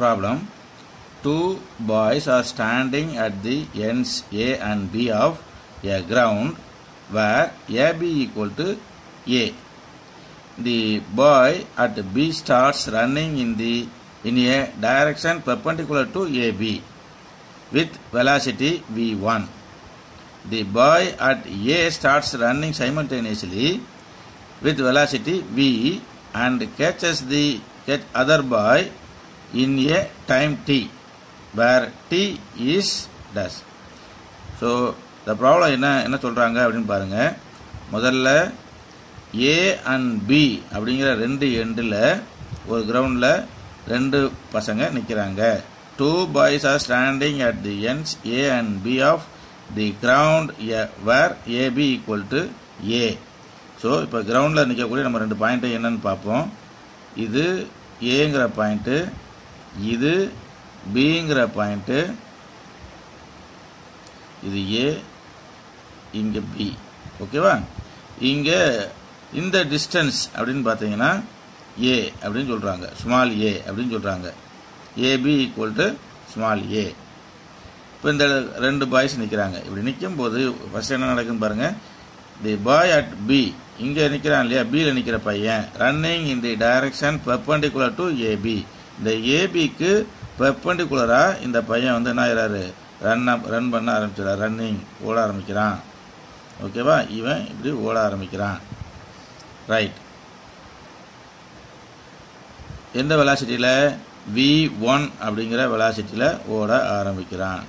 problem two boys are standing at the ends A and B of a ground where AB equal to A. The boy at B starts running in the in a direction perpendicular to AB with velocity v1. The boy at A starts running simultaneously with velocity v and catches the catch other boy in a time t where t is dash. So இந்த problem என்ன என்ன சொல்கிறாங்க அப்படின்னு பாருங்க முதல்ல ஏ and B அப்படிங்கிற ரெண்டு எண்டில் ஒரு கிரவுண்டில் ரெண்டு பசங்க நிற்கிறாங்க two boys are standing at the ends A and B of the ground where AB equal to A so இப்போ கிரவுண்டில் நிற்கக்கூடிய நம்ம ரெண்டு பாயிண்ட்டு என்னன்னு பார்ப்போம் இது ஏங்கிற பாயிண்ட்டு இது பிங்கிற பாயிண்ட்டு இது ஏ இங்கே பி ஓகேவா இங்கே இந்த டிஸ்டன்ஸ் அப்படின்னு பார்த்தீங்கன்னா ஏ அப்படின்னு சொல்கிறாங்க ஸ்மால் ஏ அப்படின்னு சொல்கிறாங்க AB equal to small A இப்போ இந்த ரெண்டு பாய்ஸ் நிற்கிறாங்க இப்படி நிற்கும் போது ஃபஸ்ட் என்ன நடக்குன்னு பாருங்கள் தி பாய் அட் பி இங்கே நிற்கிறான் இல்லையா பியில் நிற்கிற பையன் running in the direction perpendicular to AB இந்த ஏபிக்கு பெர்பண்டிகுலராக இந்த பையன் வந்து என்ன ஆகிறாரு ரன் ரன் பண்ண ஆரம்பிச்சிடறான் ரன்னிங் ஓட ஆரம்பிக்கிறான் ஓகேவா இவன் இப்படி ஓட ஆரம்பிக்கிறான் ரைட் எந்த வெலாசிட்டியில் வி ஒன் அப்படிங்கிற வெலாசிட்டியில் ஓட ஆரம்பிக்கிறான்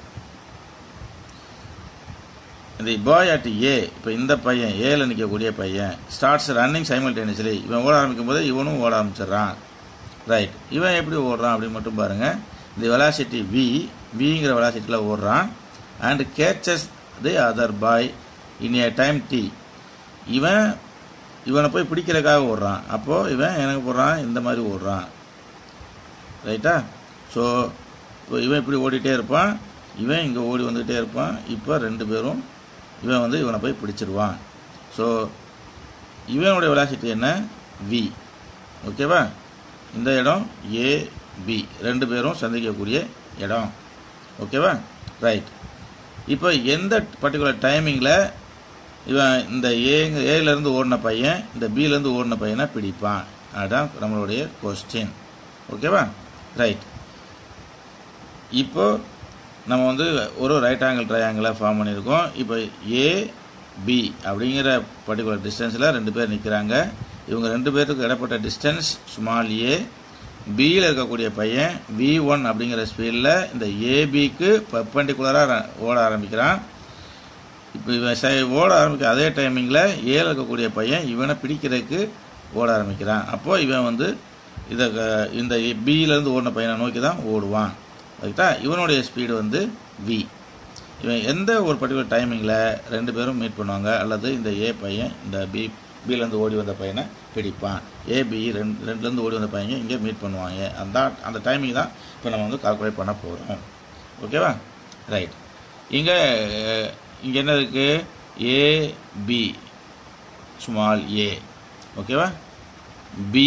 இந்த பாய் அட் ஏ இப்போ இந்த பையன் ஏல நிற்கக்கூடிய பையன் ஸ்டார்ட்ஸ் ரன்னிங் சைமல்டேனியஸ்லி இவன் ஓட ஆரம்பிக்கும் போது இவனும் ஓட ஆரம்பிச்சிடுறான் ரைட் இவன் எப்படி ஓடுறான் அப்படின்னு மட்டும் பாருங்கள் இந்த வெலாசிட்டி வி விங்கிற வெலாசிட்டியில் ஓடுறான் and catches the other boy in a time T இவன் இவனை போய் பிடிக்கிறதுக்காக ஓடுறான் அப்போது இவன் எனக்கு போடுறான் இந்த மாதிரி ஓடுறான் ரைட்டா ஸோ இப்போ இவன் இப்படி ஓடிட்டே இருப்பான் இவன் இங்கே ஓடி வந்துகிட்டே இருப்பான் இப்போ ரெண்டு பேரும் இவன் வந்து இவனை போய் பிடிச்சிருவான் ஸோ இவனுடைய வெலாசிட்டி என்ன வி ஓகேவா இந்த இடம் ஏ பி ரெண்டு பேரும் சந்திக்கக்கூடிய இடம் ஓகேவா ரைட் இப்போ எந்த பர்டிகுலர் டைமிங்கில் இவன் இந்த ஏங்க ஏலேருந்து ஓடின பையன் இந்த பிலேருந்து ஓடின பையனை பிடிப்பான் அதுதான் நம்மளுடைய கொஸ்டின் ஓகேவா ரைட் இப்போ நம்ம வந்து ஒரு ரைட் ஆங்கிள் ட்ரையாங்கிளை ஃபார்ம் பண்ணியிருக்கோம் இப்போ ஏ பி அப்படிங்கிற பர்டிகுலர் டிஸ்டன்ஸில் ரெண்டு பேர் நிற்கிறாங்க இவங்க ரெண்டு பேருக்கு இடப்பட்ட டிஸ்டன்ஸ் ஸ்மால் ஏ பியில் இருக்கக்கூடிய பையன் வி ஒன் அப்படிங்கிற ஸ்பீடில் இந்த ஏபிக்கு பர்பண்டிகுலராக ஓட ஆரம்பிக்கிறான் இப்போ இவன் சை ஓட ஆரம்பிக்க அதே டைமிங்கில் ஏல இருக்கக்கூடிய பையன் இவனை பிடிக்கிறதுக்கு ஓட ஆரம்பிக்கிறான் அப்போது இவன் வந்து இதை இந்த பியிலேருந்து ஓடின பையனை நோக்கி தான் ஓடுவான் ரைட்டா இவனுடைய ஸ்பீடு வந்து வி இவன் எந்த ஒரு பர்டிகுலர் டைமிங்கில் ரெண்டு பேரும் மீட் பண்ணுவாங்க அல்லது இந்த ஏ பையன் இந்த பி பிலேருந்து ஓடி வந்த பையனை பிடிப்பான் ஏபி ரெண்டு ரெண்டுலேருந்து ஓடி வந்த பையன் இங்கே மீட் பண்ணுவாங்க அந்த அந்த டைமிங் தான் இப்போ நம்ம வந்து கால்குலேட் பண்ண போகிறோம் ஓகேவா ரைட் இங்கே இங்கே என்ன இருக்குது ஏபி ஸ்மால் ஏ ஓகேவா பி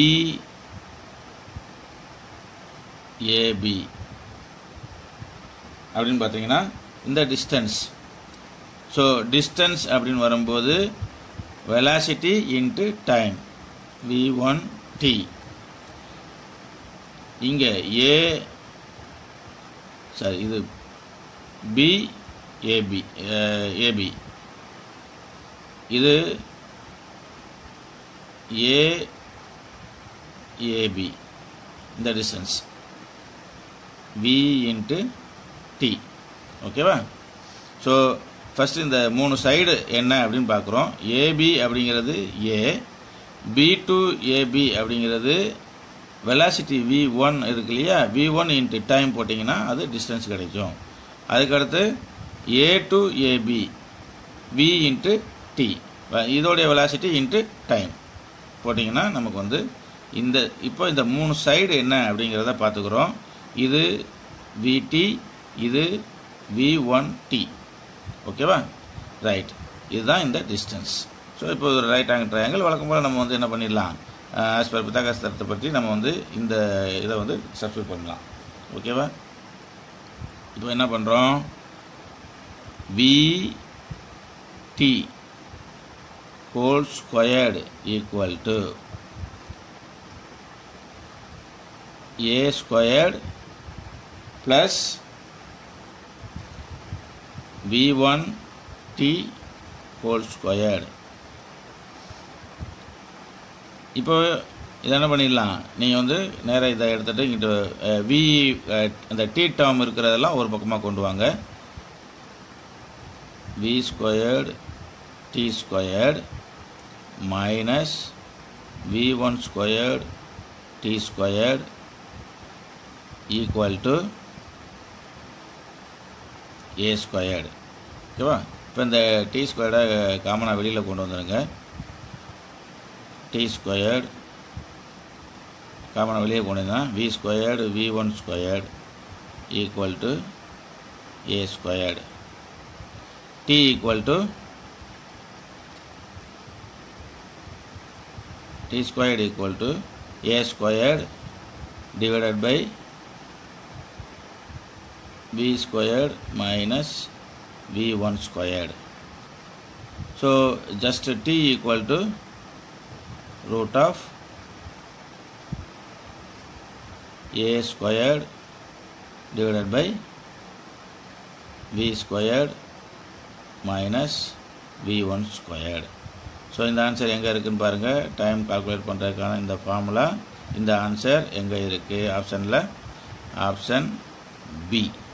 ஏபி அப்படின்னு பார்த்தீங்கன்னா இந்த டிஸ்டன்ஸ் ஸோ டிஸ்டன்ஸ் அப்படின்னு வரும்போது velocity into time V one T இங்கே ஏ சாரி இது பி ஏபி ஏபி இது ஏ ஏபி இந்த டிஸ்டன்ஸ் வி இன்ட்டு டி ஓகேவா ஸோ ஃபஸ்ட் இந்த மூணு சைடு என்ன அப்படின்னு பார்க்குறோம் ஏபி அப்படிங்கிறது ஏ பி டு ஏபி அப்படிங்கிறது வெலாசிட்டி வி ஒன் இருக்கு இல்லையா வி ஒன் இன்ட்டு டைம் போட்டிங்கன்னா அது டிஸ்டன்ஸ் கிடைக்கும் அதுக்கடுத்து A to AB V into T இதோடைய வெலாசிட்டி இன்ட்டு டைம் போட்டிங்கன்னா நமக்கு வந்து இந்த இப்போ இந்த மூணு சைடு என்ன அப்படிங்கிறத பார்த்துக்குறோம் இது விடி இது வி ஒன் டி ஓகேவா ரைட் இதுதான் இந்த டிஸ்டன்ஸ் ஸோ இப்போ ஒரு ரைட் ஆங்கிள் ட்ரையாங்கிள் வழக்கம் போல் நம்ம வந்து என்ன பண்ணிடலாம் ஆஸ் பர் பித்தாகாஸ் தரத்தை பற்றி நம்ம வந்து இந்த இதை வந்து சப்ஸ்டியூட் பண்ணலாம் ஓகேவா இப்போ என்ன பண்ணுறோம் V D whole squared equal to A squared plus V one D whole squared இப்போ இதை என்ன பண்ணிடலாம் நீங்கள் வந்து நேராக இதை எடுத்துகிட்டு இங்கிட்டு வி அந்த டி டேர்ம் இருக்கிறதெல்லாம் ஒரு பக்கமாக கொண்டு வாங்க V squared T squared minus V one squared T squared equal to A squared ஓகேவா இப்போ இந்த டி ஸ்கொயர்டை காமனாக வெளியில் கொண்டு வந்துடுங்க டி ஸ்கொயர்டு காமனாக வெளியே கொண்டு வந்தால் V squared V one squared equal to A squared T equal to T squared equal to A squared divided by v squared minus v1 squared. So just t equal to root of a squared divided by v squared minus v1 squared. So இந்த answer எங்கே இருக்குன்னு பாருங்கள் time calculate பண்ணுறதுக்கான இந்த formula இந்த answer எங்கே இருக்குது ஆப்ஷனில் ஆப்ஷன் பி